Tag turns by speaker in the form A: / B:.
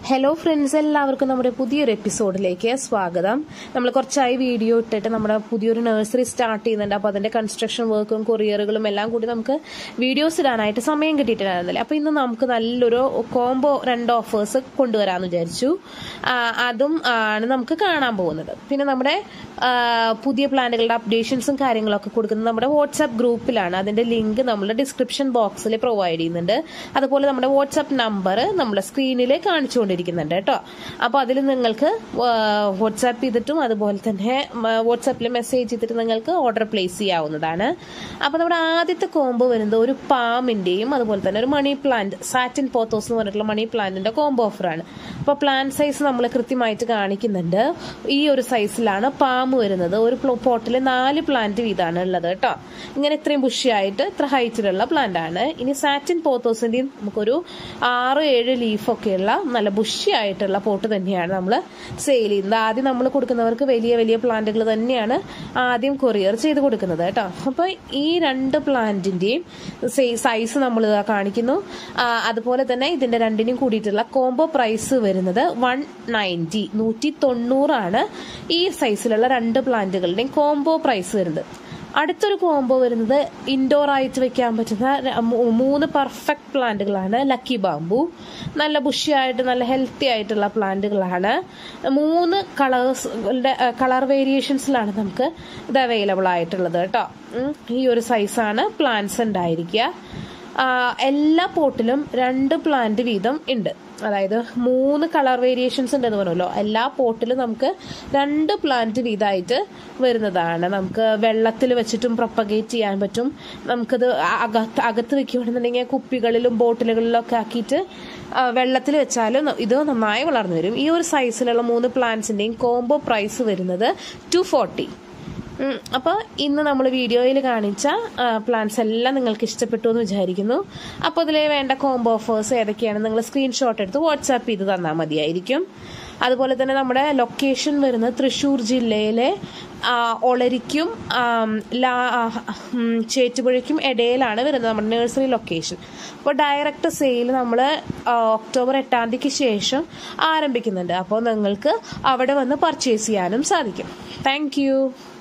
A: Hello friends എല്ലാവർക്കും നമ്മുടെ പുതിയൊരു എപ്പിസോഡിലേക്ക് സ്വാഗതം നമ്മൾ കുറച്ചായി വീഡിയോ ഇട്ടിട്ട് നമ്മുടെ പുതിയൊരു നഴ്സറി സ്റ്റാർട്ട് ചെയ്യുന്നുണ്ട് അപ്പോൾ അതിന്റെ കൺസ്ട്രക്ഷൻ വർക്കും കൊറിയറുകളും എല്ലാം കൂടി നമുക്ക് വീഡിയോസ് ഇടാനായിട്ട് സമയം കിട്ടിയിട്ടുണ്ടായിരുന്നില്ല അപ്പോൾ ഇന്ന് നമുക്ക് നല്ലൊരു കോംബോ രണ്ട് ഓഫേഴ്സ് കൊണ്ടുവരാമെന്ന് വിചാരിച്ചു ആ, അതും ആണ് നമുക്ക് കാണാൻ പോകുന്നത് പിന്നെ നമ്മുടെ ആ, പുതിയ പ്ലാനുകളുടെ അപ്ഡേഷൻസും കാര്യങ്ങളൊക്കെ കൊടുക്കുന്നത് നമ്മുടെ വാട്സാപ്പ് ഗ്രൂപ്പിലാണ് അതിന്റെ ലിങ്ക് നമ്മൾ ഡിസ്ക്രിപ്ഷൻ ബോക്സിൽ പ്രൊവൈഡ് ചെയ്യുന്നുണ്ട് അതുപോലെ നമ്മുടെ വാട്സാപ്പ് നമ്പർ നമ്മുടെ സ്ക്രീനിൽ കാണിച്ചുകൊണ്ടിരിക്കുന്നുണ്ട് കേട്ടോ അപ്പോൾ അതിൽ നിങ്ങൾക്ക് വാട്സാപ്പ് ചെയ്തിട്ടും അതുപോലെ തന്നെ വാട്സാപ്പിൽ മെസ്സേജ് ചെയ്തിട്ട് നിങ്ങൾക്ക് ഓർഡർ പ്ലേസ് ചെയ്യാവുന്നതാണ് അപ്പോൾ നമ്മുടെ ആദ്യത്തെ കോംബോ വരുന്നത് ഒരു പാമിന്റെയും അതുപോലെ തന്നെ ഒരു മണി പ്ലാന്റ് സാറ്റിൻ പോത്തോസ് എന്ന് പറഞ്ഞിട്ടുള്ള മണി പ്ലാന്റിന്റെ കോംബോ ഓഫറാണ് അപ്പോൾ പ്ലാന്റ് സൈസ് നമ്മൾ കൃത്യമായിട്ട് കാണിക്കുന്നുണ്ട് ഈ ഒരു സൈസിലാണ് പാമ്പ് വരുന്നത് ഒരു പോട്ടിൽ നാല് പ്ലാന്റ് വീതമാണ് ഉള്ളത് കേട്ടോ ഇങ്ങനെ ഇത്രയും ബുഷിയായിട്ട് ഇത്ര ഹൈറ്റിലുള്ള പ്ലാന്റ് ആണ് ഇനി സാറ്റിൻ പോത്തോസിന്റെയും നമുക്കൊരു ആറ് ഏഴ് ലീഫൊക്കെയുള്ള നല്ല ബുഷി ആയിട്ടുള്ള പോട്ട് തന്നെയാണ് നമ്മൾ സെയിൽ ചെയ്യുന്നത് ആദ്യം നമ്മൾ കൊടുക്കുന്നവർക്ക് വലിയ വലിയ പ്ലാന്റുകൾ തന്നെയാണ് ആദ്യം കൊറിയർ ചെയ്ത് കൊടുക്കുന്നത് കേട്ടോ അപ്പോൾ ഈ രണ്ട് പ്ലാന്റിന്റെയും സൈസ് നമ്മൾ കാണിക്കുന്നു ആ, അതുപോലെ തന്നെ ഇതിന്റെ രണ്ടിനും കൂടിയിട്ടുള്ള കോംബോ പ്രൈസ് വരുന്നത് വൺ നയൻറ്റി നൂറ്റി തൊണ്ണൂറാണ് ഈ സൈസിലുള്ള രണ്ട് പ്ലാന്റുകളുടെയും കോംബോ പ്രൈസ് വരുന്നത് അടുത്തൊരു കോംബോ വരുന്നത് ഇൻഡോർ ആയിട്ട് വെക്കാൻ പറ്റുന്ന ര- മൂ- മൂന്ന് പെർഫെക്റ്റ് പ്ലാന്റുകളാണ് ലക്കി ബാമ്പു നല്ല ബുഷിയായിട്ട് നല്ല ഹെൽത്തി ആയിട്ടുള്ള പ്ലാന്റുകളാണ് മൂന്ന് കളേഴ്സ് കളർ വേരിയേഷൻസിലാണ് നമുക്ക് ഇത് അവൈലബിൾ ആയിട്ടുള്ളത് കേട്ടോ ഉം. ഈ ഒരു സൈസാണ് പ്ലാന്റ്സ് ഉണ്ടായിരിക്കുക ആ, എല്ലാ പോട്ടിലും രണ്ട് പ്ലാന്റ് വീതം ഉണ്ട് അതായത് മൂന്ന് കളർ വേരിയേഷൻസ് ഉണ്ടെന്ന് പറഞ്ഞല്ലോ എല്ലാ പോട്ടിലും നമുക്ക് രണ്ട് പ്ലാന്റ് വീതമായിട്ട് വരുന്നതാണ് നമുക്ക് വെള്ളത്തിൽ വെച്ചിട്ടും പ്രൊപ്പഗേറ്റ് ചെയ്യാൻ പറ്റും നമുക്കത് അകത്ത് അകത്ത് വെക്കുകയാണെന്നുണ്ടെങ്കിൽ കുപ്പികളിലും ബോട്ടിലുകളിലും ഒക്കെ ആക്കിയിട്ട് വെള്ളത്തിൽ വെച്ചാൽ ഇത് നന്നായി വളർന്നു വരും ഈ ഒരു സൈസിലുള്ള മൂന്ന് പ്ലാന്റ്സിന്റെയും കോംബോ പ്രൈസ് വരുന്നത് ടു ഫോർട്ടി ഉം, അപ്പോൾ ഇന്ന് നമ്മൾ വീഡിയോയിൽ കാണിച്ച പ്ലാൻസ് എല്ലാം നിങ്ങൾക്ക് ഇഷ്ടപ്പെട്ടു എന്ന് വിചാരിക്കുന്നു അപ്പോൾ അതിൽ വേണ്ട കോംബോ ഓഫേഴ്സ് ഏതൊക്കെയാണ് നിങ്ങൾ സ്ക്രീൻഷോട്ട് എടുത്ത് വാട്സാപ്പ് ചെയ്ത് തന്നാൽ മതിയായിരിക്കും അതുപോലെ തന്നെ നമ്മുടെ ലൊക്കേഷൻ വരുന്നത് തൃശ്ശൂർ ജില്ലയിലെ ആ, ഒളരിക്കും ആം, ലാ ആ, ഉം, ചേറ്റുപുഴയ്ക്കും ഇടയിലാണ് വരുന്നത് നമ്മുടെ നഴ്സറി ലൊക്കേഷൻ അപ്പോൾ ഡയറക്റ്റ് സെയിൽ നമ്മൾ ഒക്ടോബർ എട്ടാം തീയതിക്ക് ശേഷം ആരംഭിക്കുന്നുണ്ട് അപ്പോൾ നിങ്ങൾക്ക് അവിടെ വന്ന് പർച്ചേസ് ചെയ്യാനും സാധിക്കും താങ്ക്